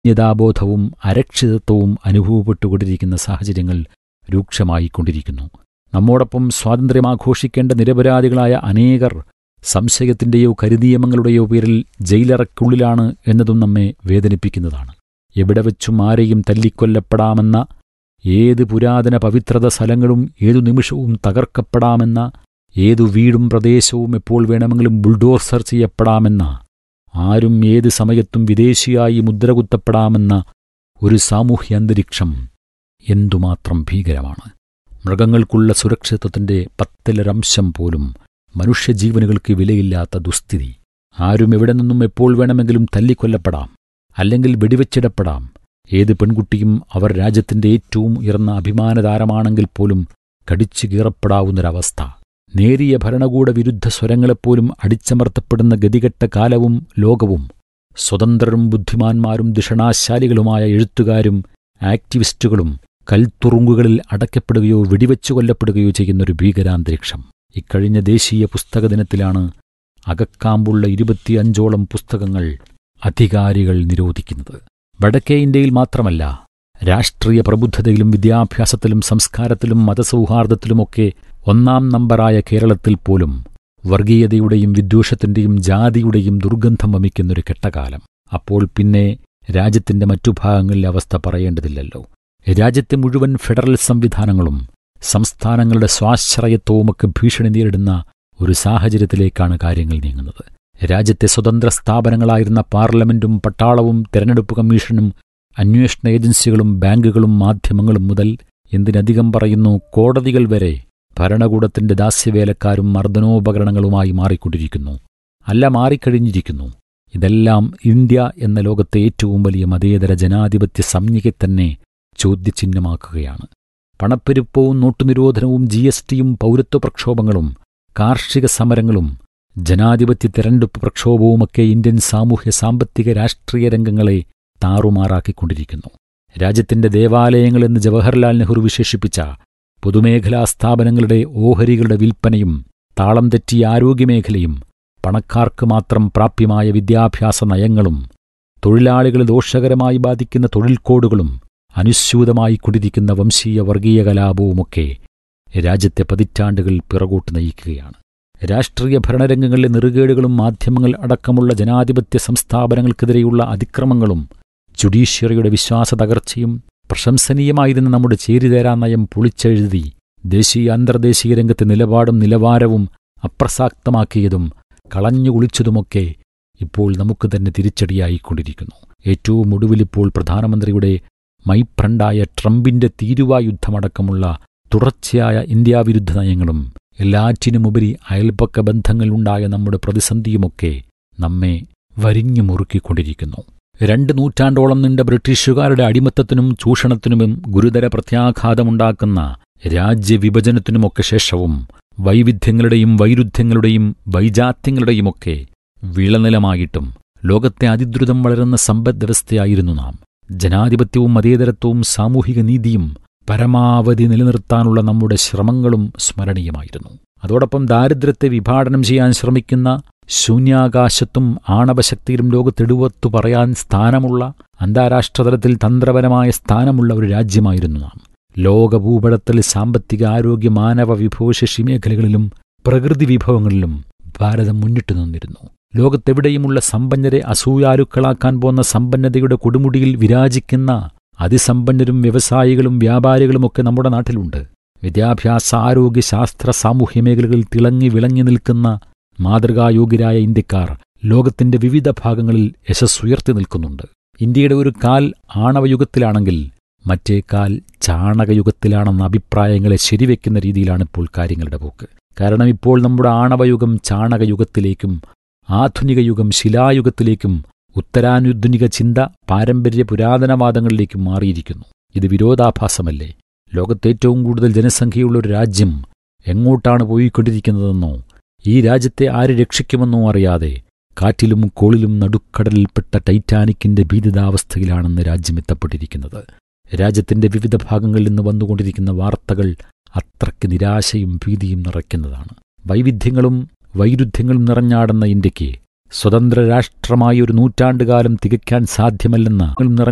യഥാബോധവും അരക്ഷിതത്വവും അനുഭവപ്പെട്ടുകൊണ്ടിരിക്കുന്ന സാഹചര്യങ്ങൾ രൂക്ഷമായിക്കൊണ്ടിരിക്കുന്നു നമ്മോടൊപ്പം സ്വാതന്ത്ര്യം ആഘോഷിക്കേണ്ട നിരപരാധികളായ അനേകർ സംശയത്തിന്റെയോ കരുനിയമങ്ങളുടെയോ പേരിൽ ജയിലറയ്ക്കുള്ളിലാണ് എന്നതും നമ്മെ വേദനിപ്പിക്കുന്നതാണ് എവിടെ വെച്ചും ആരെയും തല്ലിക്കൊല്ലപ്പെടാമെന്ന ഏത് പുരാതന പവിത്രത സ്ഥലങ്ങളും ഏതു നിമിഷവും തകർക്കപ്പെടാമെന്ന ഏതു വീടും പ്രദേശവും എപ്പോൾ വേണമെങ്കിലും ബുൾഡോസർ ചെയ്യപ്പെടാമെന്ന ആരും ഏത് സമയത്തും വിദേശിയായി മുദ്രകുത്തപ്പെടാമെന്ന ഒരു സാമൂഹ്യ അന്തരീക്ഷം എന്തുമാത്രം ഭീകരമാണ് മൃഗങ്ങൾക്കുള്ള സുരക്ഷിതത്വത്തിന്റെ പത്തിലൊരംശം പോലും മനുഷ്യജീവനുകൾക്ക് വിലയില്ലാത്ത ദുസ്ഥിതി ആരും എവിടെ നിന്നും എപ്പോൾ വേണമെങ്കിലും തല്ലിക്കൊല്ലപ്പെടാം അല്ലെങ്കിൽ വെടിവെച്ചിടപ്പെടാം ഏത് പെൺകുട്ടിയും അവർ രാജ്യത്തിന്റെ ഏറ്റവും ഉയർന്ന അഭിമാനതാരമാണെങ്കിൽ പോലും കടിച്ചു കീറപ്പെടാവുന്നൊരവസ്ഥ നേരിയ ഭരണകൂട വിരുദ്ധ സ്വരങ്ങളെപ്പോലും അടിച്ചമർത്തപ്പെടുന്ന ഗതികെട്ട കാലവും ലോകവും സ്വതന്ത്രരും ബുദ്ധിമാന്മാരും ദിഷണാശാലികളുമായ എഴുത്തുകാരും ആക്ടിവിസ്റ്റുകളും കൽത്തുറുങ്കുകളിൽ അടയ്ക്കപ്പെടുകയോ വെടിവെച്ചു കൊല്ലപ്പെടുകയോ ചെയ്യുന്നൊരു ഭീകരാന്തരീക്ഷം ഇക്കഴിഞ്ഞ ദേശീയ പുസ്തക ദിനത്തിലാണ് അകക്കാമ്പുള്ള ഇരുപത്തിയഞ്ചോളം പുസ്തകങ്ങൾ അധികാരികൾ നിരോധിക്കുന്നത് വടക്കേ ഇന്ത്യയിൽ മാത്രമല്ല രാഷ്ട്രീയ പ്രബുദ്ധതയിലും വിദ്യാഭ്യാസത്തിലും സംസ്കാരത്തിലും മതസൗഹാർദ്ദത്തിലുമൊക്കെ ഒന്നാം നമ്പറായ കേരളത്തിൽ പോലും വർഗീയതയുടെയും വിദ്വേഷത്തിന്റെയും ജാതിയുടെയും ദുർഗന്ധം വമിക്കുന്നൊരു കെട്ടകാലം അപ്പോൾ പിന്നെ രാജ്യത്തിന്റെ മറ്റു ഭാഗങ്ങളിലെ അവസ്ഥ പറയേണ്ടതില്ലല്ലോ രാജ്യത്തെ മുഴുവൻ ഫെഡറൽ സംവിധാനങ്ങളും സംസ്ഥാനങ്ങളുടെ സ്വാശ്രയത്വവുമൊക്കെ ഭീഷണി നേരിടുന്ന ഒരു സാഹചര്യത്തിലേക്കാണ് കാര്യങ്ങൾ നീങ്ങുന്നത് രാജ്യത്തെ സ്വതന്ത്ര സ്ഥാപനങ്ങളായിരുന്ന പാർലമെന്റും പട്ടാളവും തെരഞ്ഞെടുപ്പ് കമ്മീഷനും അന്വേഷണ ഏജൻസികളും ബാങ്കുകളും മാധ്യമങ്ങളും മുതൽ എന്തിനധികം പറയുന്നു കോടതികൾ വരെ ഭരണകൂടത്തിന്റെ ദാസ്യവേലക്കാരും മർദ്ദനോപകരണങ്ങളുമായി മാറിക്കൊണ്ടിരിക്കുന്നു അല്ല മാറിക്കഴിഞ്ഞിരിക്കുന്നു ഇതെല്ലാം ഇന്ത്യ എന്ന ലോകത്തെ ഏറ്റവും വലിയ മതേതര ജനാധിപത്യ സംജ്ഞയെ തന്നെ ചോദ്യചിഹ്നമാക്കുകയാണ് പണപ്പെരുപ്പവും നോട്ടുനിരോധനവും ജി എസ് ടിയും പൗരത്വ പ്രക്ഷോഭങ്ങളും കാർഷിക സമരങ്ങളും ജനാധിപത്യ തെരഞ്ഞെടുപ്പ് പ്രക്ഷോഭവുമൊക്കെ ഇന്ത്യൻ സാമൂഹ്യ സാമ്പത്തിക രാഷ്ട്രീയ രംഗങ്ങളെ താറുമാറാക്കിക്കൊണ്ടിരിക്കുന്നു രാജ്യത്തിന്റെ ദേവാലയങ്ങളെന്ന് ജവഹർലാൽ നെഹ്റു വിശേഷിപ്പിച്ച പൊതുമേഖലാ സ്ഥാപനങ്ങളുടെ ഓഹരികളുടെ വിൽപ്പനയും താളം തെറ്റിയ ആരോഗ്യമേഖലയും പണക്കാർക്ക് മാത്രം പ്രാപ്യമായ വിദ്യാഭ്യാസ നയങ്ങളും തൊഴിലാളികളെ ദോഷകരമായി ബാധിക്കുന്ന തൊഴിൽ കോഡുകളും അനുസ്യൂതമായി കൊണ്ടിരിക്കുന്ന വംശീയ വർഗീയ കലാപവുമൊക്കെ രാജ്യത്തെ പതിറ്റാണ്ടുകൾ പിറകോട്ട് നയിക്കുകയാണ് രാഷ്ട്രീയ ഭരണരംഗങ്ങളിലെ നെറുകേടുകളും മാധ്യമങ്ങൾ അടക്കമുള്ള ജനാധിപത്യ സംസ്ഥാപനങ്ങൾക്കെതിരെയുള്ള അതിക്രമങ്ങളും ജുഡീഷ്യറിയുടെ വിശ്വാസ തകർച്ചയും പ്രശംസനീയമായിരുന്ന നമ്മുടെ ചേരിതേരാ നയം പൊളിച്ചെഴുതി ദേശീയ അന്തർദേശീയ രംഗത്തെ നിലപാടും നിലവാരവും അപ്രസാക്തമാക്കിയതും കളഞ്ഞുകുളിച്ചതുമൊക്കെ ഇപ്പോൾ നമുക്ക് തന്നെ തിരിച്ചടിയായിക്കൊണ്ടിരിക്കുന്നു ഏറ്റവും ഒടുവിലിപ്പോൾ പ്രധാനമന്ത്രിയുടെ മൈപ്രണ്ടായ ട്രംപിന്റെ തീരുവാ യുദ്ധമടക്കമുള്ള തുടർച്ചയായ ഇന്ത്യാവിരുദ്ധ നയങ്ങളും എല്ലാറ്റിനുമുപരി അയൽപക്ക ബന്ധങ്ങളുണ്ടായ നമ്മുടെ പ്രതിസന്ധിയുമൊക്കെ നമ്മെ വരിഞ്ഞു മുറുക്കിക്കൊണ്ടിരിക്കുന്നു രണ്ട് നൂറ്റാണ്ടോളം നീണ്ട ബ്രിട്ടീഷുകാരുടെ അടിമത്തത്തിനും ചൂഷണത്തിനും ഗുരുതര പ്രത്യാഘാതമുണ്ടാക്കുന്ന രാജ്യവിഭജനത്തിനുമൊക്കെ ശേഷവും വൈവിധ്യങ്ങളുടെയും വൈരുദ്ധ്യങ്ങളുടെയും വൈജാത്യങ്ങളുടെയുമൊക്കെ വിളനിലമായിട്ടും ലോകത്തെ അതിദ്രുതം വളരുന്ന സമ്പദ്വ്യവസ്ഥയായിരുന്നു നാം ജനാധിപത്യവും മതേതരത്വവും സാമൂഹിക നീതിയും പരമാവധി നിലനിർത്താനുള്ള നമ്മുടെ ശ്രമങ്ങളും സ്മരണീയമായിരുന്നു അതോടൊപ്പം ദാരിദ്ര്യത്തെ വിഭാടനം ചെയ്യാൻ ശ്രമിക്കുന്ന ശൂന്യാകാശത്തും ആണവശക്തിയിലും ലോകത്തെടുവത്തു പറയാൻ സ്ഥാനമുള്ള അന്താരാഷ്ട്രതലത്തിൽ തന്ത്രപരമായ സ്ഥാനമുള്ള ഒരു രാജ്യമായിരുന്നു നാം ലോകഭൂപടത്തിൽ സാമ്പത്തിക ആരോഗ്യ മാനവ വിഭവശേഷി മേഖലകളിലും പ്രകൃതി വിഭവങ്ങളിലും ഭാരതം മുന്നിട്ടു നിന്നിരുന്നു ലോകത്തെവിടെയുമുള്ള സമ്പന്നരെ അസൂയാലുക്കളാക്കാൻ പോന്ന സമ്പന്നതയുടെ കൊടുമുടിയിൽ വിരാജിക്കുന്ന അതിസമ്പന്നരും വ്യവസായികളും വ്യാപാരികളുമൊക്കെ നമ്മുടെ നാട്ടിലുണ്ട് വിദ്യാഭ്യാസ ആരോഗ്യ ശാസ്ത്ര സാമൂഹ്യ മേഖലകളിൽ തിളങ്ങി വിളങ്ങി നിൽക്കുന്ന മാതൃകായോഗ്യരായ ഇന്ത്യക്കാർ ലോകത്തിന്റെ വിവിധ ഭാഗങ്ങളിൽ യശസ്സുയർത്തി നിൽക്കുന്നുണ്ട് ഇന്ത്യയുടെ ഒരു കാൽ ആണവയുഗത്തിലാണെങ്കിൽ മറ്റേ കാൽ ചാണകയുഗത്തിലാണെന്ന അഭിപ്രായങ്ങളെ ശരിവെക്കുന്ന രീതിയിലാണ് ഇപ്പോൾ കാര്യങ്ങളുടെ പോക്ക് കാരണം ഇപ്പോൾ നമ്മുടെ ആണവയുഗം ചാണകയുഗത്തിലേക്കും ആധുനിക യുഗം ശിലായുഗത്തിലേക്കും ഉത്തരാനുദ്ധനിക ചിന്ത പാരമ്പര്യ പുരാതനവാദങ്ങളിലേക്കും മാറിയിരിക്കുന്നു ഇത് വിരോധാഭാസമല്ലേ ലോകത്തേറ്റവും കൂടുതൽ ജനസംഖ്യയുള്ള ഒരു രാജ്യം എങ്ങോട്ടാണ് പോയിക്കൊണ്ടിരിക്കുന്നതെന്നോ ഈ രാജ്യത്തെ ആര് രക്ഷിക്കുമെന്നോ അറിയാതെ കാറ്റിലും കോളിലും നടുക്കടലിൽപ്പെട്ട ടൈറ്റാനിക്കിന്റെ ഭീതിതാവസ്ഥയിലാണെന്ന് രാജ്യം എത്തപ്പെട്ടിരിക്കുന്നത് രാജ്യത്തിന്റെ വിവിധ ഭാഗങ്ങളിൽ നിന്ന് വന്നുകൊണ്ടിരിക്കുന്ന വാർത്തകൾ അത്രയ്ക്ക് നിരാശയും ഭീതിയും നിറയ്ക്കുന്നതാണ് വൈവിധ്യങ്ങളും വൈരുദ്ധ്യങ്ങളും നിറഞ്ഞാടുന്ന ഇന്ത്യക്ക് സ്വതന്ത്ര രാഷ്ട്രമായി ഒരു നൂറ്റാണ്ടുകാലം തികയ്ക്കാൻ സാധ്യമല്ലെന്ന നിറഞ്ഞ